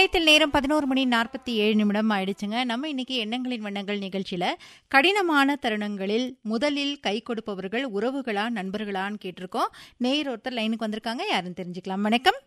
நிலையத்தில் நேரம் பதினோரு மணி நாற்பத்தி ஏழு நிமிடம் ஆயிடுச்சுங்க நம்ம இன்னைக்கு எண்ணங்களின் வண்ணங்கள் நிகழ்ச்சியில கடினமான தருணங்களில் முதலில் கை கொடுப்பவர்கள் உறவுகளா நண்பர்களான்னு கேட்டிருக்கோம் நேர் ஒருத்தர் லைனுக்கு வந்திருக்காங்க யாருன்னு தெரிஞ்சுக்கலாம் வணக்கம்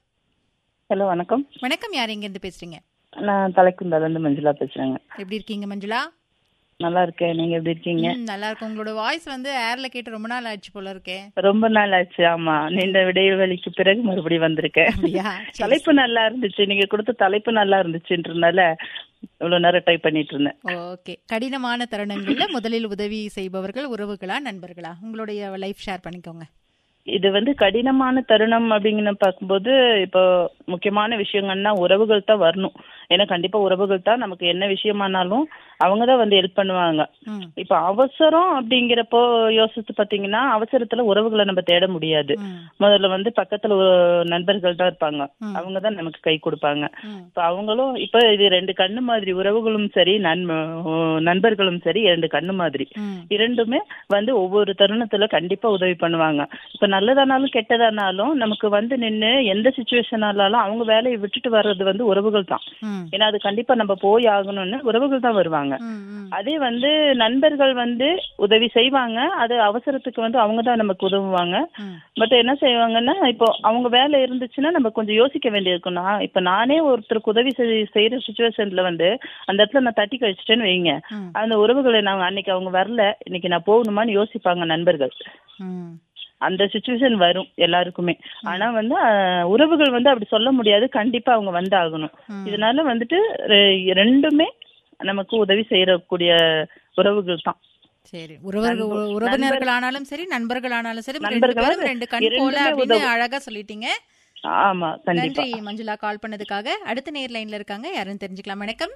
ஹலோ வணக்கம் வணக்கம் யார் எங்கேருந்து பேசுறீங்க நான் தலைக்குந்தாலேருந்து மஞ்சுளா பேசுறேங்க எப்படி இருக்கீங்க மஞ்சுளா நல்லா இருக்கேன் நீங்க எப்படி இருக்கீங்க ம், நல்லா இருக்கும் உங்களோட வாய்ஸ் வந்து ஏர்ல கேட்டு ரொம்ப நாள் ஆயிடுச்சு போல இருக்கே ரொம்ப நாள் ஆச்சு ஆமா நீண்ட இடைவெளிக்கு பிறகு மறுபடியும் வந்திருக்கேன் அப்படியா சரி. தலைப்பு நல்லா இருந்துச்சு நீங்க கொடுத்த தலைப்பு நல்லா இருந்துச்சுன்றதுனால இவ்வளவு நேரம் ட்ரை பண்ணிட்டு இருந்தேன் ஓகே கடினமான தருணங்கள்ல முதலில் உதவி செய்பவர்கள் உறவுகளா நண்பர்களா உங்களுடைய லைஃப் ஷேர் பண்ணிக்கோங்க இது வந்து கடினமான தருணம் அப்படிங்கன்னு பார்க்கும்போது இப்போ முக்கியமான விஷயங்கள்னா உறவுகள் தான் வரணும் ஏன்னா கண்டிப்பா உறவுகள் தான் நமக்கு என்ன விஷயமானாலும் அவங்க தான் வந்து ஹெல்ப் பண்ணுவாங்க ம் இப்ப அவசரம் அப்படிங்கிறப்போ யோசிச்சு பாத்தீங்கன்னா அவசரத்துல உறவுகளை நம்ம தேட முடியாது ம் முதல்ல வந்து பக்கத்துல ஒரு நண்பர்கள் தான் இருப்பாங்க ம். அவங்க தான் நமக்கு கை கொடுப்பாங்க ம் இப்ப அவங்களும் இப்ப இது ரெண்டு கண்ணு மாதிரி உறவுகளும் சரி நண்ப நண்பர்களும் சரி இரண்டு கண்ணு மாதிரி ம் இரண்டுமே வந்து ஒவ்வொரு தருணத்துல கண்டிப்பா உதவி பண்ணுவாங்க இப்ப நல்லதானாலும் கெட்டதானாலும் நமக்கு வந்து நின்னு எந்த சுச்சுவேஷனாலும் அவங்க வேலையை விட்டுட்டு வர்றது வந்து உறவுகள் தான் ம் ஏன்னா அது கண்டிப்பா நம்ம போய் ஆகணும்னு உறவுகள் தான் வருவாங்க ம் ம் அதே வந்து நண்பர்கள் வந்து உதவி செய்வாங்க அது அவசரத்துக்கு வந்து அவங்க தான் நமக்கு உதவுவாங்க ம் பட் என்ன செய்வாங்கன்னா இப்போ அவங்க வேலை இருந்துச்சுன்னா நம்ம கொஞ்சம் யோசிக்க வேண்டியிருக்கும் நான் இப்போ நானே ஒருத்தருக்கு உதவி செய்- செய்யற சுச்சுவேஷன்ல வந்து அந்த இடத்துல நான் தட்டி கழிச்சிட்டேன்னு வைங்க ம் அந்த உறவுகளை நான் அன்னைக்கு அவங்க வரல இன்னைக்கு நான் போகணுமான்னு யோசிப்பாங்க நண்பர்கள் ம் அந்த சுச்சுவேஷன் வரும் எல்லாருக்குமே ஆனா வந்து அஹ், உறவுகள் வந்து அப்படி சொல்ல முடியாது கண்டிப்பா அவங்க வந்து ஆகணும் ம். இதனால வந்துட்டு ரெ- ரெண்டுமே நமக்கு உதவி செய்யக்கூடிய உறவுகள் தான் சரி உறவர்கள் நண்பர்- உறவினர்கள் ஆனாலும் சரி நண்பர்கள் ஆனாலும் சரி ரெண்டு நண்பர்களா பேரும் ரெண்டு கண் போல இரண்டுமே அப்படின்னு உதவும். அழகா சொல்லிட்டீங்க ஆமா கண்டிப்பா நன்றி மஞ்சுளா கால் பண்ணதுக்காக அடுத்த நேர் லைன்ல இருக்காங்க யாருன்னு தெரிஞ்சுக்கலாம் வணக்கம்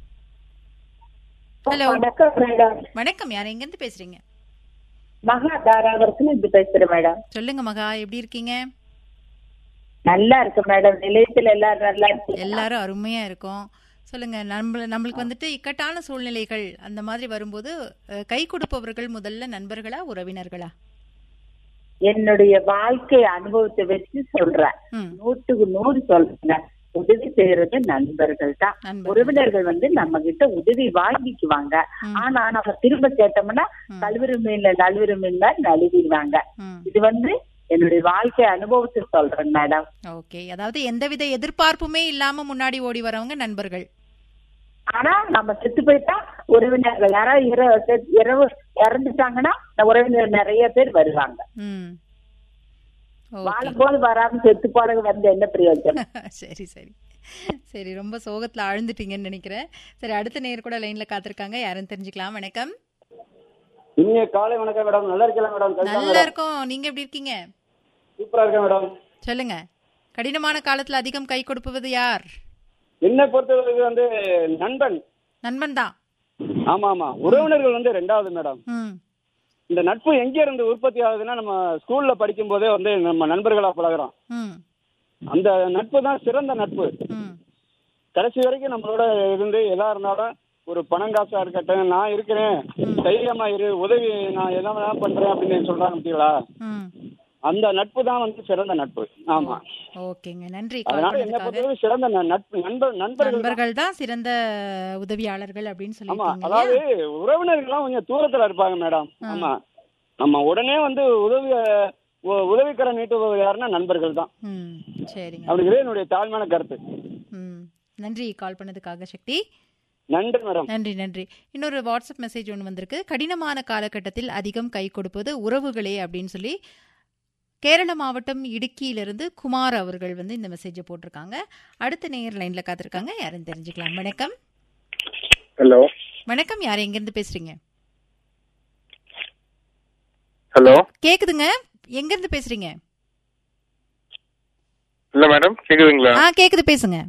ஹலோ வணக்கம் மேடம் வணக்கம் யார் எங்க இருந்து பேசுறீங்க மகா தாராவரத்துல இருந்து பேசுறேன் மேடம் சொல்லுங்க மகா எப்படி இருக்கீங்க நல்லா இருக்கு மேடம் நிலையத்துல எல்லாரும் நல்லா இருக்கு எல்லாரும் அருமையா இருக்கும் சொல்லுங்க நம்ம நம்மளுக்கு வந்துட்டு இக்கட்டான சூழ்நிலைகள் அந்த மாதிரி வரும்போது அஹ், கை கொடுப்பவர்கள் முதல்ல நண்பர்களா உறவினர்களா என்னுடைய வாழ்க்கை அனுபவத்தை வச்சு சொல்றேன் ம் நூற்றுக்கு நூறு சொல்றேன் உதவி செய்யறது நண்பர்கள் தான் நண்பர்கள். உறவினர்கள் வந்து நம்ம கிட்ட உதவி வாங்கிக்குவாங்க ம். ஆனா நம்ம திரும்ப கேட்டோம்னா ம். கழுவுரிமை இல்ல நழுவுரிமை இல்ல நழுவிடுவாங்க ம் இது வந்து என்னுடைய வாழ்க்கை அனுபவத்தை சொல்றேன் மேடம் ஓகே அதாவது எந்தவித எதிர்பார்ப்புமே இல்லாம முன்னாடி ஓடி வரவங்க நண்பர்கள் ஆனா நம்ம செத்து போயிட்டா உறவினர்கள் யாராவது இரவு செத்- இரவு இறந்துட்டாங்கன்னா இந்த உறவினர் நிறைய பேர் வருவாங்க ம் ஓகே வாழும்போது வராம செத்து போறது வந்து என்ன பிரயோஜனம் சரி சரி சரி ரொம்ப சோகத்துல ஆழ்ந்துட்டீங்கன்னு நினைக்கிறேன் சரி அடுத்த நேர் கூட லைன்ல காத்திருக்காங்க யாருன்னு தெரிஞ்சுக்கலாம் வணக்கம் இனிய காலை வணக்கம் மேடம் நல்லா இருக்கலாம் மேடம் கவிதா நல்லா மேடம் இருக்கோம் நீங்க எப்படி இருக்கீங்க சூப்பரா இருக்கேன் மேடம் சொல்லுங்க கடினமான காலத்துல அதிகம் கை கொடுப்பது யார் என்னை பொறுத்தவரைக்கும் வந்து நண்பன் நண்பன் தான் ஆமா ஆமா உறவினர்கள் வந்து ரெண்டாவது மேடம் ம் இந்த நட்பு எங்க இருந்து உற்பத்தி ஆகுதுன்னா நம்ம ஸ்கூல்ல படிக்கும் போதே வந்து நம்ம நண்பர்களா பழகுறோம் ம் அந்த நட்பு தான் சிறந்த நட்பு ம் கடைசி வரைக்கும் நம்மளோட இருந்து எதா இருந்தாலும் ஒரு பணம் காசா இருக்கட்டும் நான் இருக்கிறேன் தைரியமா இரு உதவி நான் எதா வேணாலும் பண்றேன் அப்படின்னு சொல்றாங்க பார்த்தீங்களா ம் அந்த நட்பு தான் வந்து சிறந்த நட்பு ஆமா ஓகேங்க நன்றி கால் அதனால என்னை பண்ணதுக்காக பொறுத்தவரை சிறந்த ந- நட்பு நண்பர் நண்பர்கள் தான். நண்பர்கள் தான் சிறந்த உதவியாளர்கள் அப்படின்னு ஆமா சொல்லியிருக்கீங்க அதாவது இல்லையா? உறவினர்கள்லாம் கொஞ்சம் தூரத்துல இருப்பாங்க மேடம் ஆ. ஆமா நம்ம உடனே வந்து உதவி உ- உதவிக்கர நீட்டுபவர் யாருன்னா நண்பர்கள் தான் ம் சரிங்க அப்படிங்கிறது என்னுடைய தாழ்மையான கருத்து ம் நன்றி கால் பண்ணதுக்காக சக்தி நன்றி மேடம் நன்றி நன்றி இன்னொரு வாட்ஸ்அப் மெசேஜ் ஒன்று வந்திருக்கு கடினமான காலகட்டத்தில் அதிகம் கை கொடுப்பது உறவுகளே அப்படின்னு சொல்லி கேரள மாவட்டம் இடுக்கியிலிருந்து குமார் அவர்கள் வந்து இந்த மெசேஜை போட்டிருக்காங்க அடுத்த நேயர் லைன்ல காத்திருக்காங்க யாருன்னு தெரிஞ்சுக்கலாம் வணக்கம் ஹலோ வணக்கம் யார் எங்கிருந்து பேசுறீங்க ஹலோ கேக்குதுங்க எங்க இருந்து பேசுறீங்க இல்ல மேடம் கேக்குதுங்களா ஆ கேக்குது பேசுங்க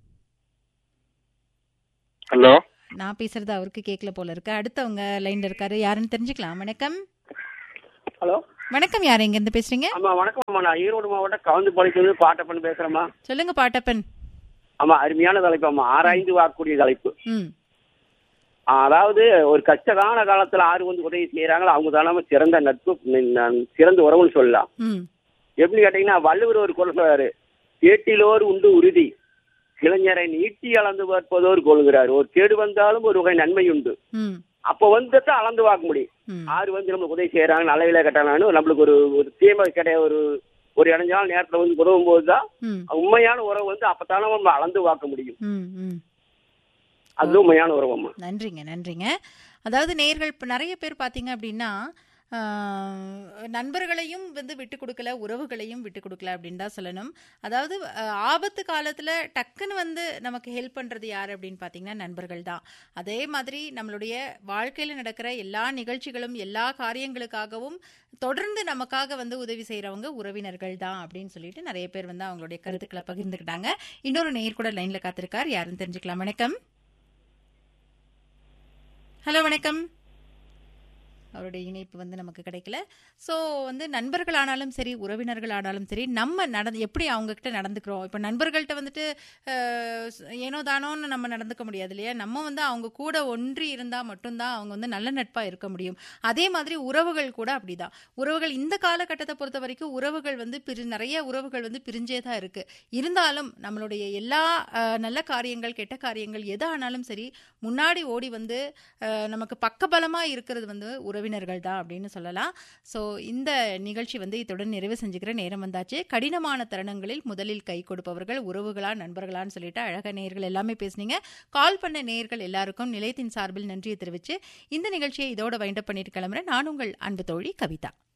ஹலோ நான் பேசுறது அவருக்கு கேட்கல போல இருக்கு அடுத்தவங்க லைன்ல இருக்காரு யாருன்னு தெரிஞ்சுக்கலாம் வணக்கம் ஹலோ வணக்கம் யார் எங்க இருந்து பேசுறீங்க ஆமா வணக்கம் அம்மா நான் ஈரோடு மாவட்டம் கவுந்துப்பாளையத்துலேருந்து பாட்டப்பன் பேசுறேம்மா சொல்லுங்க பாட்டப்பன் ஆமா அருமையான தலைப்பு அம்மா ஆராய்ந்து வாக்கக்கூடிய தலைப்பு ம் ஆ, அதாவது ஒரு கஷ்டகால காலத்துல ஆறு வந்து உதவி செய்யறாங்களோ அவங்க தானே சிறந்த நட்பு ம், நான் சிறந்த உறவுன்னு சொல்லலாம் ம் எப்படி கேட்டீங்கன்னா வள்ளுவர் ஒரு குரல் சொல்றாரு ஏட்டிலோர் உண்டு உறுதி இளைஞரை நீட்டி அளந்து பார்ப்பதோர் கொள்கிறார் ஒரு கேடு வந்தாலும் ஒரு வகை நன்மை உண்டு ம் அப்ப வந்து தான் அளந்து பார்க்க முடியும் ம் ஆறு வந்து நம்மளுக்கு உதவி செய்யறாங்க நல்ல விலை கட்டலான்னு நம்மளுக்கு ஒரு ஒரு தீமை கிடையாது ஒரு ஒரு இடைஞ்சாலும் நேரத்துல வந்து உதவும் போதுதான் ம் உண்மையான உறவு வந்து அப்பதானே நம்ம அளந்து பார்க்க முடியும் ம் ம் அது உண்மையான உறவு அம்மா நன்றிங்க நன்றிங்க அதாவது நேர்கள் இப்போ நிறைய பேர் பார்த்தீங்க அப்படின்னா ஆஹ், நண்பர்களையும் வந்து விட்டு கொடுக்கல உறவுகளையும் விட்டு கொடுக்கல அப்படின்னு தான் சொல்லணும் அதாவது ஆஹ், ஆபத்து காலத்தில் டக்குன்னு வந்து நமக்கு ஹெல்ப் பண்ணுறது யார் அப்படின்னு பார்த்தீங்கன்னா நண்பர்கள் தான் அதே மாதிரி நம்மளுடைய வாழ்க்கையில் நடக்கிற எல்லா நிகழ்ச்சிகளும் எல்லா காரியங்களுக்காகவும் தொடர்ந்து நமக்காக வந்து உதவி செய்கிறவங்க உறவினர்கள் தான் அப்படின்னு சொல்லிட்டு நிறைய பேர் வந்து அவங்களுடைய கருத்துக்களை பகிர்ந்துக்கிட்டாங்க இன்னொரு நேர் கூட லைனில் காத்திருக்கார் யாருன்னு தெரிஞ்சுக்கலாம் வணக்கம் ஹலோ வணக்கம் அவருடைய இணைப்பு வந்து நமக்கு கிடைக்கல ஸோ வந்து நண்பர்களானாலும் சரி உறவினர்களானாலும் சரி நம்ம நடந்து எப்படி அவங்கக்கிட்ட நடந்துக்கிறோம் இப்போ நண்பர்கள்ட்ட வந்துட்டு அஹ், ஏனோ தானோன்னு நம்ம நடந்துக்க முடியாது இல்லையா நம்ம வந்து அவங்க கூட ஒன்றி இருந்தால் மட்டும்தான் அவங்க வந்து நல்ல நட்பாக இருக்க முடியும் அதே மாதிரி உறவுகள் கூட அப்படிதான் உறவுகள் இந்த காலகட்டத்தை பொறுத்த வரைக்கும் உறவுகள் வந்து பிரி நிறைய உறவுகள் வந்து பிரிஞ்சே தான் இருக்கு இருந்தாலும் நம்மளுடைய எல்லா அஹ், நல்ல காரியங்கள் கெட்ட காரியங்கள் எது ஆனாலும் சரி முன்னாடி ஓடி வந்து அஹ், நமக்கு பக்கபலமா இருக்கிறது வந்து உறவினர்கள் தான் அப்படின்னு சொல்லலாம் ஸோ இந்த நிகழ்ச்சி வந்து இத்துடன் நிறைவு செஞ்சுக்கிற நேரம் வந்தாச்சு கடினமான தருணங்களில் முதலில் கை கொடுப்பவர்கள் உறவுகளா நண்பர்களான்னு சொல்லிட்டு அழக நேர்கள் எல்லாமே பேசுனீங்க கால் பண்ண நேர்கள் எல்லாருக்கும் நிலையத்தின் சார்பில் நன்றியை தெரிவிச்சு இந்த நிகழ்ச்சியை இதோட வைண்டப் பண்ணிட்டு கிளம்புறேன் நான் உங்கள் அன்பு தோழி கவிதா